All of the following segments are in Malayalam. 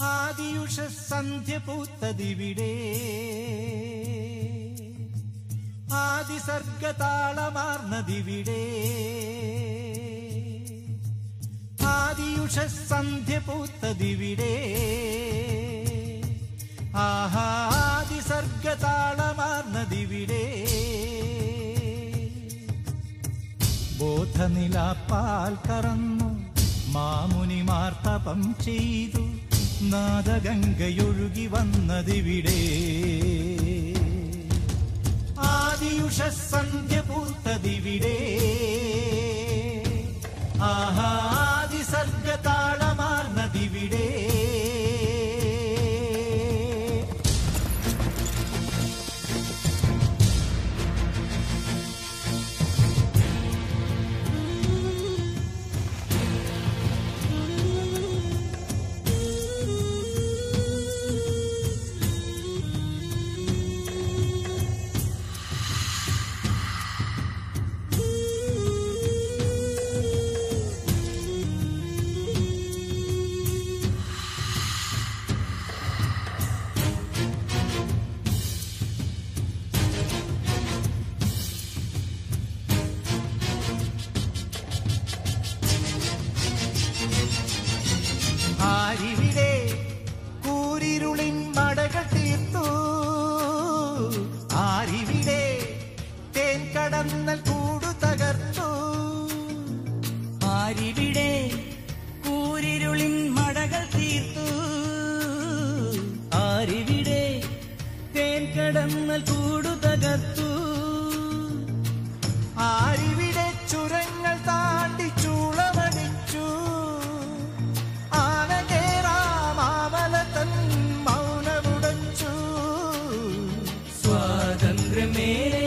ആദിയുഷ സന്ധ്യ പൂത്തതിവിടെ ആദിസർഗതാളമാർന്നതിവിടെ ആദിയുഷ സന്ധ്യ പൂത്തതിവിടെ ആഹാദിസർഗതാളമാർന്നതിവിടെ ബോധനിലാപ്പാൽ കറന്നു മാമുനിമാർ തപം ചെയ്തു നാദഗംഗയൊഴുകി വന്നതിവിടെ ആദിയുഷ സന്ധ്യ പൂത്തതിവിടെ ആഹാദിസർഗതാളമാർന്നതിവിടെ ആരിവിടെ കൂരിരുളിൻ മടകൾ തീർത്തു ആരിവിടെ തേൻ കടന്നൽ കൂടു തകർത്തു ആരിവിടെ കൂരിരുളിൻ മടകൾ തീർത്തു ആരിവിടെ തേൻ കടന്നൽ കൂടു തകർത്തു ആരിവിടെ ചുരങ്ങൾ താണ്ടി ചൂളമടിച്ചു ആനകേറാമാമല തൻ മൗനമുടച്ചു സ്വാതന്ത്ര്യമേലെ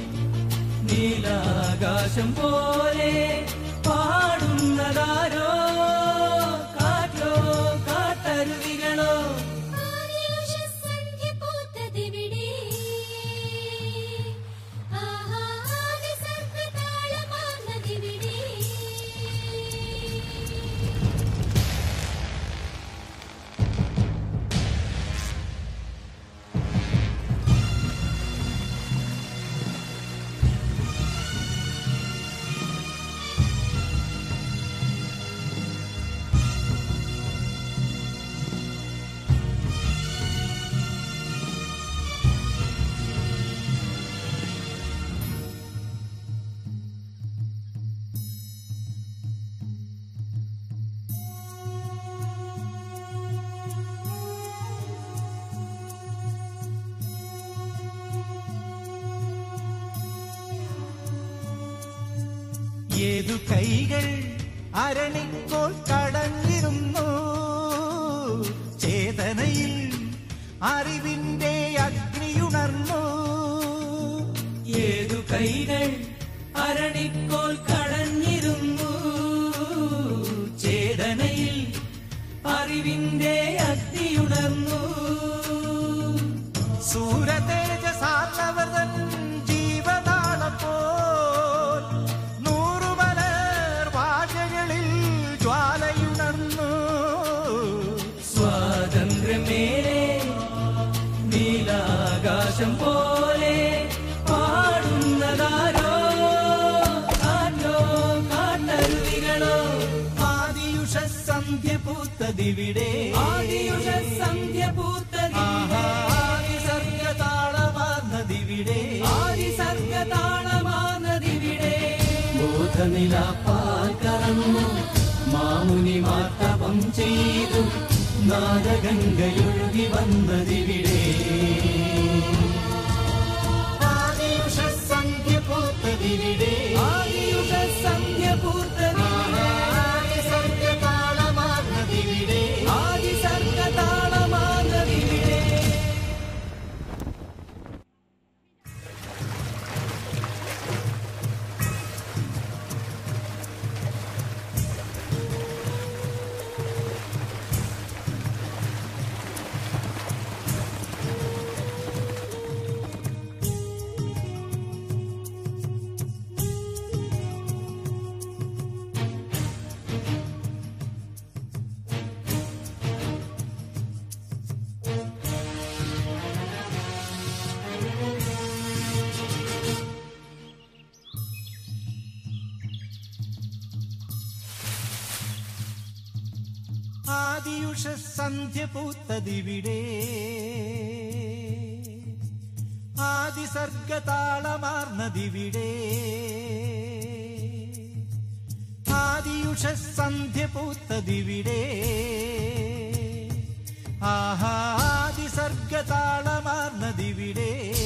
നീലാകാശം പോലെ പാടുന്നതാരോ കാറ്റോ കാട്ടരുവികളോ ആദിയുഷസന്ധ്യ പൂത്തതിവിടെ ആഹാദിസർഗതാളമാർന്നതിവിടെ ഏതു കൈകൾ അരണിക്കോൽ കടഞ്ഞിരുന്നു ചേതനയിൽ അറിവിന്റെ അഗ്നിയുണർന്നു ഏതു കൈകൾ അരണിക്കോൽ കടഞ്ഞിരുന്നു ചേതനയിൽ അറിവിന്റെ അഗ്നിയുണർന്നു സൂരതേജസാർന്നവതൻ ജീവനാളം പോൽ നൂറുമലർ വാഴകളിൽ ജ്വാലയുണർന്നു സ്വാതന്ത്ര്യമേലെ നീലാകാശം പോലെ പാടുന്നതാരോ കാറ്റോ കാട്ടരുവികളോ ആദിയുഷ സന്ധ്യ പൂത്തതിവിടെ ആദിയുഷ സന്ധ്യ പൂത്തതി സർഗതാളമാർന്നതിവിടെ ആദിസർഗതാളമാനതിവിടെ ബോധനിലാപ്പാൽ കറന്നു മാമുനി മാർത്തവം ചെയ്തു നാദഗംഗയൊഴുകി വന്നതിവിടെ ആദിയുഷ സന്ധ്യ പൂത്തതിവിടെ ആദിയുഷ സന്ധ്യ പൂത്തതിവിടെ സർഗതാളമാർന്നതിവിടെ ആദിസർഗതാളമാനതിവിടെ ആദിയുഷസന്ധ്യ ആദിയുഷ സന്ധ്യ പൂത്തതിവിടെ ആദിസർഗതാളമാർന്നതിവിടെ ആദിയുഷ സന്ധ്യ പൂത്തതിവിടെ ആഹാ ആദിസർഗതാളമാർന്നതിവിടെ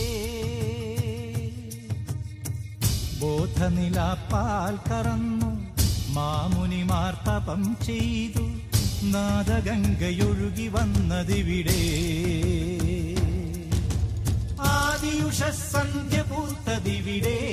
ബോധനിലാപ്പാൽ കറന്നു മാമുനിമാർ തപം ചെയ്തു നാദഗംഗയൊഴുകി വന്നതിവിടെ ആദിയുഷ സന്ധ്യ പൂത്തതിവിടെ